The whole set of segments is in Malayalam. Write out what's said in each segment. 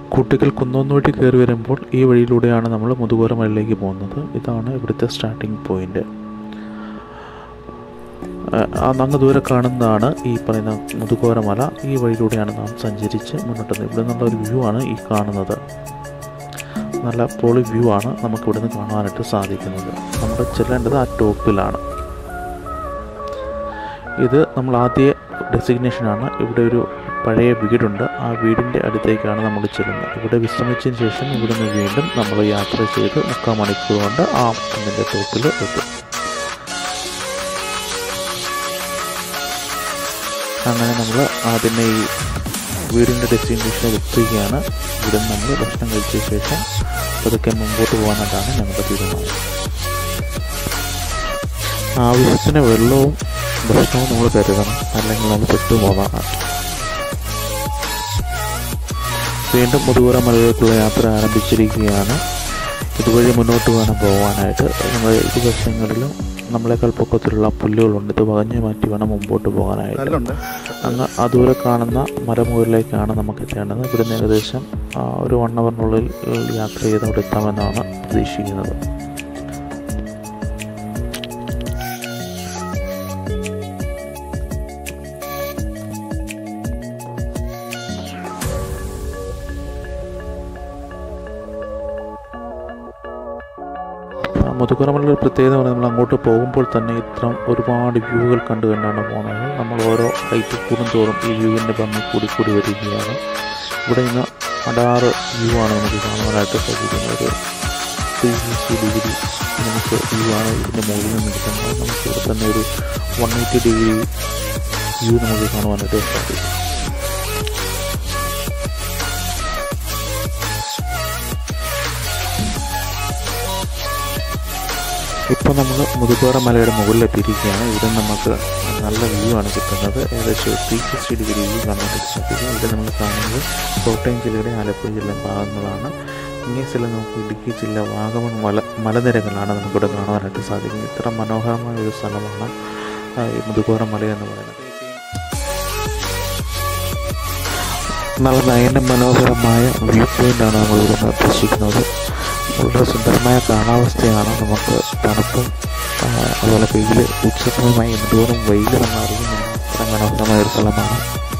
കുട്ടികൾ കുന്നോന്നുവഴി കയറി വരുമ്പോൾ ഈ വഴിയിലൂടെയാണ് നമ്മൾ മുതുകുര മലയിലേക്ക് പോകുന്നത് ഇതാണ് ഇവിടുത്തെ സ്റ്റാർട്ടിംഗ് പോയിന്റ് അങ്ങ് ദൂരെ കാണുന്നതാണ് ഈ പറയുന്ന മുതുകോര മല ഈ വഴിയിലൂടെയാണ് നാം സഞ്ചരിച്ച് മുന്നോട്ട് പോകുന്നത്. ഇവിടെ നിന്നുള്ള ഒരു വ്യൂ ആണ് ഈ കാണുന്നത് നല്ല പൊളി വ്യൂ ആണ് നമുക്ക് ഇവിടുന്ന് കാണാനായിട്ട് സാധിക്കുന്നത് നമ്മൾ ചെല്ലേണ്ടത് ആ ടോപ്പിലാണ് ഇത് നമ്മൾ ആദ്യ ഡെസിഗ്നേഷനാണ് ഇവിടെ ഒരു പഴയ വീടുണ്ട് ആ വീടിൻ്റെ അടുത്തേക്കാണ് നമ്മൾ ചെല്ലുന്നത് ഇവിടെ വിശ്രമിച്ചതിന് ശേഷം ഇവിടുന്ന് വീണ്ടും നമ്മൾ യാത്ര ചെയ്ത് മുക്കാൽ മണിക്കൂർ കൊണ്ട് ആ കുന്നിൻ്റെ ടോപ്പിൽ എത്തും അങ്ങനെ നമ്മൾ ആദ്യമേ ഈ വീടിൻ്റെ ഡെസ്റ്റിനേഷൻ എത്തുകയാണ് ഇവിടെ നമ്മൾ ഭക്ഷണം കഴിച്ച ശേഷം പതുക്കെ മുമ്പോട്ട് പോകാനായിട്ടാണ് ഞങ്ങളുടെ തീരുമാനം ആവശ്യത്തിന് വെള്ളവും ഭക്ഷണവും നമ്മൾ കരുതണം അല്ലെങ്കിൽ നമ്മൾ പെട്ടുപോകാം വീണ്ടും മുതുകുറ മലയിലേക്കുള്ള യാത്ര ആരംഭിച്ചിരിക്കുകയാണ് ഇതുവഴി മുന്നോട്ട് വേണം പോകാനായിട്ട് നമ്മൾ ഇരുവശങ്ങളിലും നമ്മളെക്കാൾ പൊക്കത്തിലുള്ള പുല്ലുകളുണ്ട് ഇത് വകഞ്ഞു മാറ്റി വേണം മുമ്പോട്ട് പോകാനായിട്ട് കല്ലുണ്ട് അങ്ങ് ആ ദൂരെ കാണുന്ന മലമുകളിലേക്കാണ് നമുക്ക് എത്തേണ്ടത് ഇവിടുന്ന് ഏകദേശം ആ, ഒരു വൺ അവറിനുള്ളിൽ യാത്ര ചെയ്ത് അവിടെ എത്താമെന്നാണ് പ്രതീക്ഷിക്കുന്നത് മുതുകുറമലുള്ള ഒരു പ്രത്യേകത എന്ന് പറഞ്ഞാൽ നമ്മൾ അങ്ങോട്ട് പോകുമ്പോൾ തന്നെ ഇത്ര ഒരുപാട് വ്യൂകൾ കണ്ടു കണ്ടാണ് പോകുന്നത് നമ്മൾ ഓരോ ഹൈറ്റ് കൂടുന്തോറും ഈ വ്യൂവിൻ്റെ ഭംഗി കൂടി കൂടി വരികയാണ് ഇവിടെ നിന്ന് അടാറ് വ്യൂ ആണ് നമുക്ക് കാണുവാനായിട്ട് സാധിക്കുന്നത് ഒരു ത്രീ സിക്സ്റ്റി ഡിഗ്രി നമുക്ക് വ്യൂ ആണ് ഇതിൻ്റെ മുകളിൽ നിന്ന് കിട്ടുന്നത് നമുക്ക് ഇവിടെ തന്നെ ഒരു വൺ എയ്റ്റി ഡിഗ്രി വ്യൂ നമുക്ക് കാണുവാനായിട്ട് സാധിക്കും ഇപ്പോൾ നമ്മൾ മുതുകോറ മലയുടെ മുകളിലെത്തിയിരിക്കുകയാണ് ഇവിടെ നമുക്ക് നല്ല വ്യൂ ആണ് കിട്ടുന്നത് ഏകദേശം ത്രീ സിക്സ്റ്റി ഡിഗ്രി വ്യൂ കാണാനായിട്ട് സാധിക്കും ഇവിടെ നമ്മൾ കാണുന്നത് കോട്ടയം ജില്ലയുടെ ആലപ്പുഴ ജില്ല ഭാഗങ്ങളാണ് ഇങ്ങേ സ്ഥലം നമുക്ക് ഇടുക്കി ജില്ല വാഗമൺ മല മലനിരകളാണ് നമുക്കിവിടെ കാണാനായിട്ട് സാധിക്കുന്നത് ഇത്ര മനോഹരമായ ഒരു സ്ഥലമാണ് ആ, ഈ മുതുകോറ മല എന്ന് പറയുന്നത് നല്ല നയന മനോഹരമായ വ്യൂ പോയിൻ്റാണ് നമ്മൾ ഇവിടെ നിർദ്ദേശിക്കുന്നത് വളരെ സുന്ദരമായ കാലാവസ്ഥയാണ് നമുക്ക് തണുപ്പും ആ, അതുപോലെ വെയിൽ ഉച്ചസമയമായി എന്തോരം വെയിൽ നമ്മൾ അറിയുന്നില്ല അത്ര മനോഹരമായ ഒരു സ്ഥലമാണ്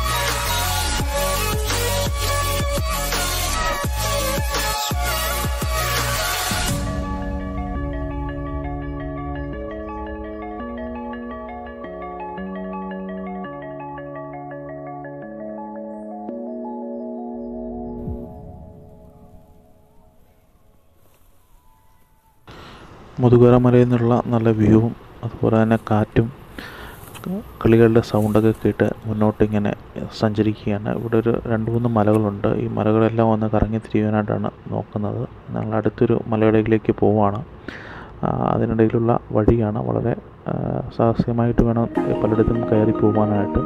മുതുകുര മലയിൽ നിന്നുള്ള നല്ല വ്യൂവും അതുപോലെ തന്നെ കാറ്റും ക- കിളികളുടെ സൗണ്ടൊക്കെ കേട്ട് മുന്നോട്ട് ഇങ്ങനെ സഞ്ചരിക്കുകയാണ് ഇവിടെ ഒരു രണ്ട് മൂന്ന് മലകളുണ്ട് ഈ മലകളെല്ലാം ഒന്ന് കറങ്ങി തിരിയാനായിട്ടാണ് നോക്കുന്നത് ഞങ്ങൾ അടുത്തൊരു മലയിടയിലേക്ക് പോവുകയാണ് ആ, അതിനിടയിലുള്ള വഴിയാണ് വളരെ ആ, സാഹസികമായിട്ട് വേണം പലയിടത്തും കയറി പോകാനായിട്ട്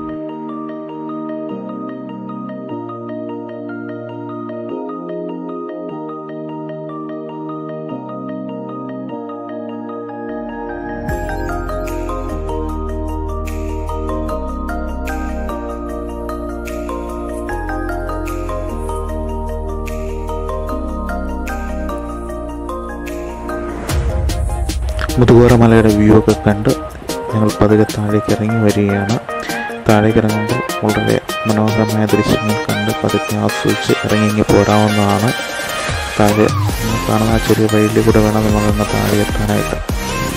മുതുകോറ മലയുടെ വ്യൂ ഒക്കെ കണ്ട് ഞങ്ങൾ പതുക്കെ താഴേക്ക് ഇറങ്ങി വരികയാണ് താഴേക്ക് ഇറങ്ങുമ്പോൾ വളരെ മനോഹരമായ ദൃശ്യങ്ങൾ കണ്ട് പതുക്കെ ആസ്വദിച്ച് ഇറങ്ങി ഇങ്ങ് പോരാവുന്നതാണ് താഴെ നമ്മൾ കാണുന്ന ആ ചെറിയ വഴിയിൽ കൂടെ വേണം നമ്മളൊന്ന് താഴെ എത്താനായിട്ട്